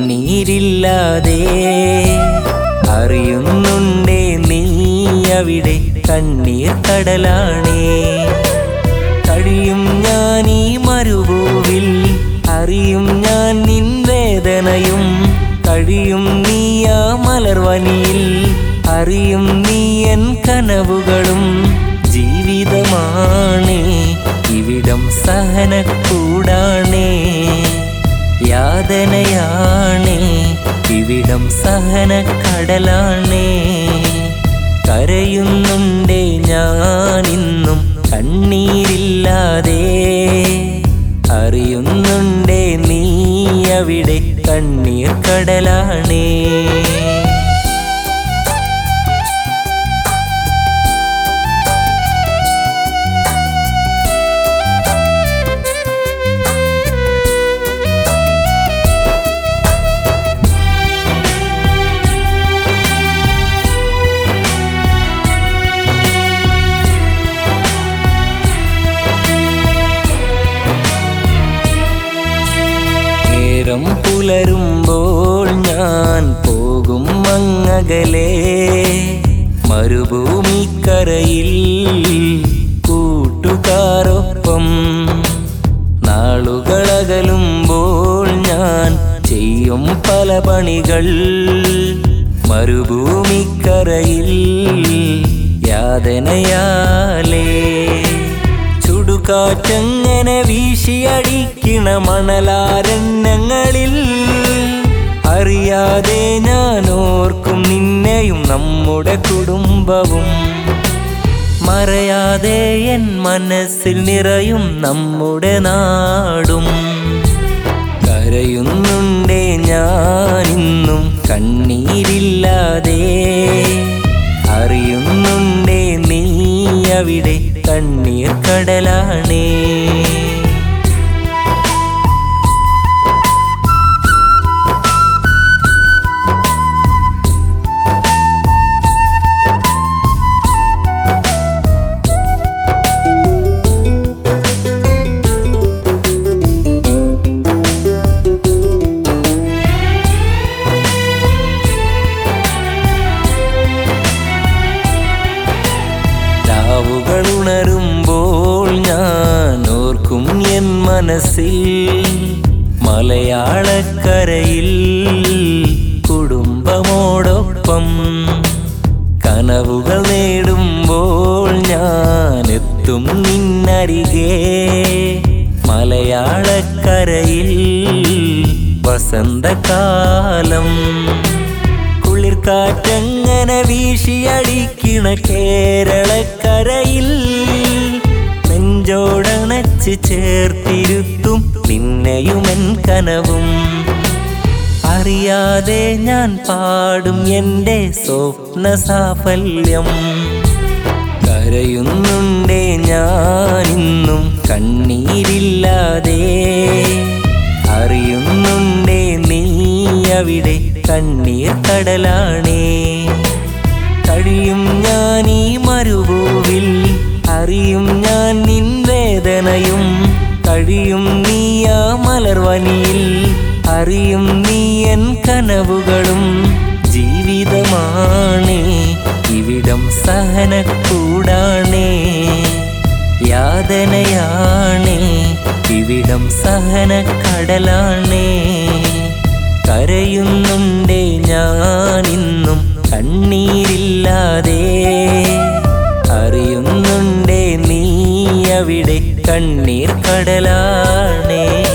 കണ്ണീരില്ലാതെ അറിയുന്നുണ്ടേ നീ അവിടെ കണ്ണീർ കടലാണേ കഴിയും ഞാൻ ഈ മരുഭൂവിൽ അറിയും ഞാൻ നിൻ വേദനയും കഴിയും നീ ആ മലർവനിയിൽ അറിയും നീ എൻ കനവുകളും ജീവിതമാണേ ഇവിടം സഹനക്കൂടാണേ യാതനയാണേ ഇവിടം സഹനക്കടലാണേ കരയുന്നുണ്ടേ ഞാനിന്നും കണ്ണീരില്ലാതെ അറിയുന്നുണ്ടേ നീ അവിടെ കണ്ണീർ കടലാണേ നേരം പുലരുമ്പോൾ ഞാൻ പോകും മങ്ങകലെ മരുഭൂമിക്കരയിൽ കൂട്ടുകാരൊപ്പം നാളുകളകലുമ്പോൾ ഞാൻ ചെയ്യും പല പണികൾ മരുഭൂമിക്കരയിൽ യാതനയാലേ ചുടുകാറ്റങ്ങനെ വീശിയടിക്കണ മണലാരണ്യങ്ങളിൽ അറിയാതെ ഞാൻ ഓർക്കും നിന്നെയും നമ്മുടെ കുടുംബവും മറയാതെ എൻ മനസ്സിൽ നിറയും നമ്മുടെ നാടും കരയുന്നുണ്ടേ ഞാനിന്നും കണ്ണീരില്ലാതെ അറിയുന്നുണ്ടേ നീ അവിടെ കണ്ണീർ കടലാണേ രാവുകൾ ഉണരുമ്പോൾ ഞാൻ ഓർക്കും എൻ മനസ്സിൽ മലയാളക്കരയിൽ കുടുംബമോടൊപ്പം കനവുകൾ നേടുമ്പോൾ ഞാൻ എത്തും നിന്നരികെ മലയാളക്കരയിൽ വസന്തകാലം കുളിർക്കാറ്റങ്ങനെ വീശിയടിക്കണ കേരളക്കരയിൽ നെഞ്ചോടണച്ച് ചേർത്തിരുത്തും നിന്നെയുമെൻ കനവും അറിയാതെ ഞാൻ പാടും എൻ്റെ സ്വപ്ന സാഫല്യം കരയുന്നുണ്ടേ ഞാനിന്നും കണ്ണീരില്ലാതെ അറിയുന്നുണ്ടേ നീ അവിടെ കണ്ണീർ കടലാണേ കഴിയും ഞാൻ ഈ മരുഭൂവിൽ അറിയും ഞാൻ നിൻ വേദനയും കഴിയും നീ ആ മലർവനിയിൽ അറിയും നീ എൻ കനവുകളും ജീവിതമാണേ ഇവിടം സഹനക്കൂടാണേ യാതനയാണേ ഇവിടം സഹനക്കടലാണേ കരയുന്നുണ്ടേ ഞാനിന്നും കണ്ണീരില്ലാതെ അറിയുന്നുണ്ടേ നീ അവിടെ കണ്ണീർ കടലാണേ